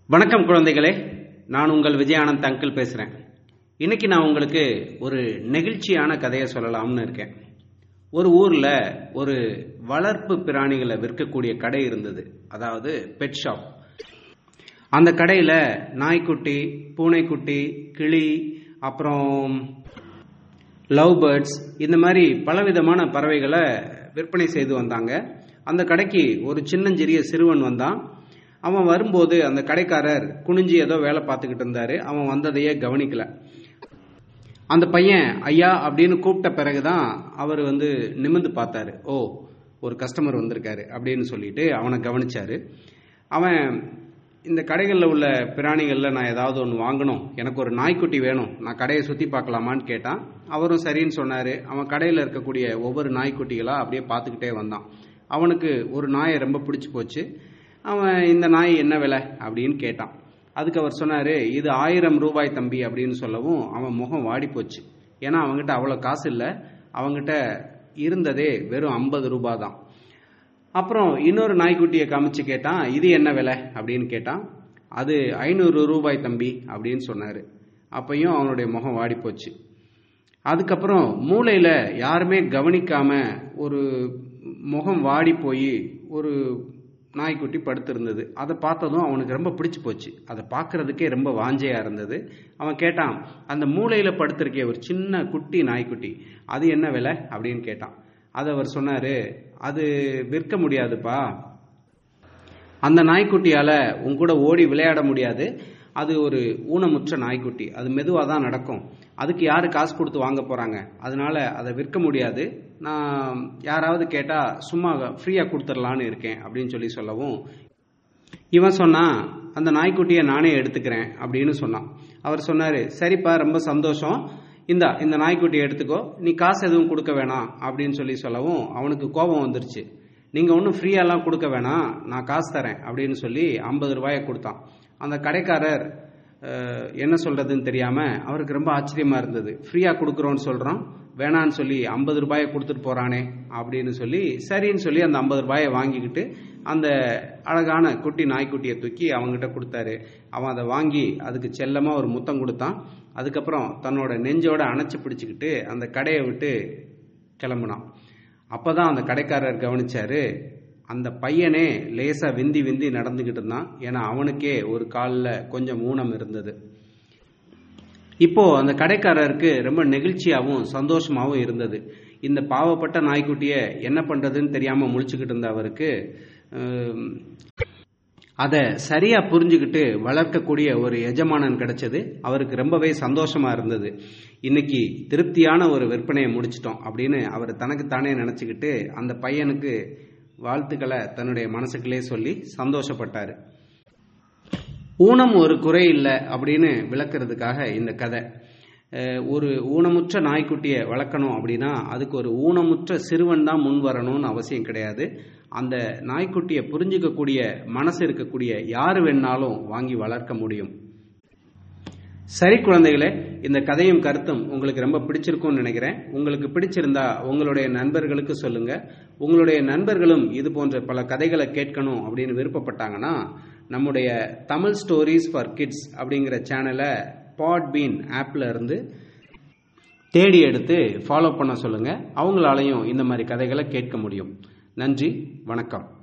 வணக்கம் குழந்தைகளே நான் உங்கள் விஜயானந்த் அங்கிள் பேசுகிறேன் இன்னைக்கு நான் உங்களுக்கு ஒரு நெகிழ்ச்சியான கதையை சொல்லலாம்னு இருக்கேன் ஒரு ஊரில் ஒரு வளர்ப்பு பிராணிகளை விற்கக்கூடிய கடை இருந்தது அதாவது பெட் ஷாப் அந்த கடையில் நாய்க்குட்டி பூனைக்குட்டி கிளி அப்புறம் லவ் பேர்ட்ஸ் இந்த மாதிரி பலவிதமான பறவைகளை விற்பனை செய்து வந்தாங்க அந்த கடைக்கு ஒரு சின்னஞ்சிறிய சிறுவன் வந்தான் அவன் வரும்போது அந்த கடைக்காரர் குனிஞ்சு ஏதோ வேலை பார்த்துக்கிட்டு இருந்தாரு அவன் வந்ததையே கவனிக்கல அந்த பையன் ஐயா அப்படின்னு கூப்பிட்ட பிறகுதான் அவர் வந்து நிமிந்து பார்த்தாரு ஓ ஒரு கஸ்டமர் வந்திருக்காரு அப்படின்னு சொல்லிட்டு அவனை கவனிச்சாரு அவன் இந்த கடைகளில் உள்ள பிராணிகளில் நான் ஏதாவது ஒன்று வாங்கணும் எனக்கு ஒரு நாய்க்குட்டி வேணும் நான் கடையை சுற்றி பார்க்கலாமான்னு கேட்டான் அவரும் சரின்னு சொன்னார் அவன் கடையில் இருக்கக்கூடிய ஒவ்வொரு நாய்க்குட்டிகளாக அப்படியே பார்த்துக்கிட்டே வந்தான் அவனுக்கு ஒரு நாயை ரொம்ப பிடிச்சி போச்சு அவன் இந்த நாய் என்ன விலை அப்படின்னு கேட்டான் அதுக்கு அவர் சொன்னார் இது ஆயிரம் ரூபாய் தம்பி அப்படின்னு சொல்லவும் அவன் முகம் வாடி போச்சு ஏன்னா அவங்ககிட்ட அவ்வளோ காசு இல்லை அவங்ககிட்ட இருந்ததே வெறும் ஐம்பது ரூபாய் தான் அப்புறம் இன்னொரு நாய்க்குட்டியை காமிச்சு கேட்டான் இது என்ன விலை அப்படின்னு கேட்டான் அது ஐநூறு ரூபாய் தம்பி அப்படின்னு சொன்னார் அப்பையும் அவனுடைய முகம் வாடி போச்சு அதுக்கப்புறம் மூளையில் யாருமே கவனிக்காம ஒரு முகம் வாடி போய் ஒரு நாய்க்குட்டி படுத்திருந்தது அதை பார்த்ததும் அவனுக்கு ரொம்ப பிடிச்சி போச்சு அதை பார்க்கறதுக்கே ரொம்ப வாஞ்சையாக இருந்தது அவன் கேட்டான் அந்த மூளையில் படுத்திருக்கே ஒரு சின்ன குட்டி நாய்க்குட்டி அது என்ன விலை அப்படின்னு கேட்டான் அது அவர் சொன்னார் அது விற்க முடியாதுப்பா அந்த நாய்க்குட்டியால் உன் கூட ஓடி விளையாட முடியாது அது ஒரு ஊனமுற்ற நாய்க்குட்டி அது மெதுவாக தான் நடக்கும் அதுக்கு யார் காசு கொடுத்து வாங்க போகிறாங்க அதனால அதை விற்க முடியாது நான் யாராவது கேட்டால் சும்மா ஃப்ரீயாக கொடுத்துடலான்னு இருக்கேன் அப்படின்னு சொல்லி சொல்லவும் இவன் சொன்னான் அந்த நாய்க்குட்டியை நானே எடுத்துக்கிறேன் அப்படின்னு சொன்னான் அவர் சொன்னார் சரிப்பா ரொம்ப சந்தோஷம் இந்தா இந்த நாய்க்குட்டியை எடுத்துக்கோ நீ காசு எதுவும் கொடுக்க வேணாம் அப்படின்னு சொல்லி சொல்லவும் அவனுக்கு கோபம் வந்துருச்சு நீங்கள் ஒன்றும் ஃப்ரீயாலாம் கொடுக்க வேணாம் நான் காசு தரேன் அப்படின்னு சொல்லி ஐம்பது ரூபாயை கொடுத்தான் அந்த கடைக்காரர் என்ன சொல்கிறதுன்னு தெரியாமல் அவருக்கு ரொம்ப ஆச்சரியமாக இருந்தது ஃப்ரீயாக கொடுக்குறோன்னு சொல்கிறோம் வேணான்னு சொல்லி ஐம்பது ரூபாயை கொடுத்துட்டு போகிறானே அப்படின்னு சொல்லி சரின்னு சொல்லி அந்த ஐம்பது ரூபாயை வாங்கிக்கிட்டு அந்த அழகான குட்டி நாய்க்குட்டியை தூக்கி அவங்ககிட்ட கொடுத்தாரு அவன் அதை வாங்கி அதுக்கு செல்லமாக ஒரு முத்தம் கொடுத்தான் அதுக்கப்புறம் தன்னோட நெஞ்சோட அணைச்சி பிடிச்சிக்கிட்டு அந்த கடையை விட்டு கிளம்புனான் அப்போ தான் அந்த கடைக்காரர் கவனிச்சாரு அந்த பையனே லேசாக விந்தி விந்தி நடந்துக்கிட்டு இருந்தான் ஏன்னா அவனுக்கே ஒரு காலில் கொஞ்சம் ஊனம் இருந்தது இப்போ அந்த கடைக்காரருக்கு ரொம்ப நெகிழ்ச்சியாகவும் சந்தோஷமாகவும் இருந்தது இந்த பாவப்பட்ட நாய்க்குட்டியை என்ன பண்ணுறதுன்னு தெரியாமல் முழிச்சுக்கிட்டு இருந்த அவருக்கு அதை சரியா புரிஞ்சுக்கிட்டு வளர்க்கக்கூடிய ஒரு எஜமானன் கிடைச்சது அவருக்கு ரொம்பவே சந்தோஷமா இருந்தது இன்னைக்கு திருப்தியான ஒரு விற்பனையை முடிச்சிட்டோம் அப்படின்னு அவர் தனக்குத்தானே நினச்சிக்கிட்டு அந்த பையனுக்கு வாழ்த்துக்களை தன்னுடைய மனசுக்குள்ளே சொல்லி சந்தோஷப்பட்டார் ஊனம் ஒரு குறை இல்லை அப்படின்னு விளக்குறதுக்காக இந்த கதை ஒரு ஊனமுற்ற நாய்க்குட்டியை வளர்க்கணும் அப்படின்னா அதுக்கு ஒரு ஊனமுற்ற சிறுவன் தான் முன் வரணும்னு அவசியம் கிடையாது அந்த நாய்க்குட்டியை புரிஞ்சுக்கக்கூடிய மனசு இருக்கக்கூடிய யார் வேணாலும் வாங்கி வளர்க்க முடியும் சரி குழந்தைகளே இந்த கதையும் கருத்தும் உங்களுக்கு ரொம்ப பிடிச்சிருக்கும்னு நினைக்கிறேன் உங்களுக்கு பிடிச்சிருந்தா உங்களுடைய நண்பர்களுக்கு சொல்லுங்க உங்களுடைய நண்பர்களும் இது போன்ற பல கதைகளை கேட்கணும் அப்படின்னு விருப்பப்பட்டாங்கன்னா நம்முடைய தமிழ் ஸ்டோரிஸ் ஃபார் கிட்ஸ் அப்படிங்கிற சேனலை பாட்பீன் ஆப்பில் இருந்து தேடி எடுத்து ஃபாலோ பண்ண சொல்லுங்கள் அவங்களாலையும் இந்த மாதிரி கதைகளை கேட்க முடியும் நன்றி வணக்கம்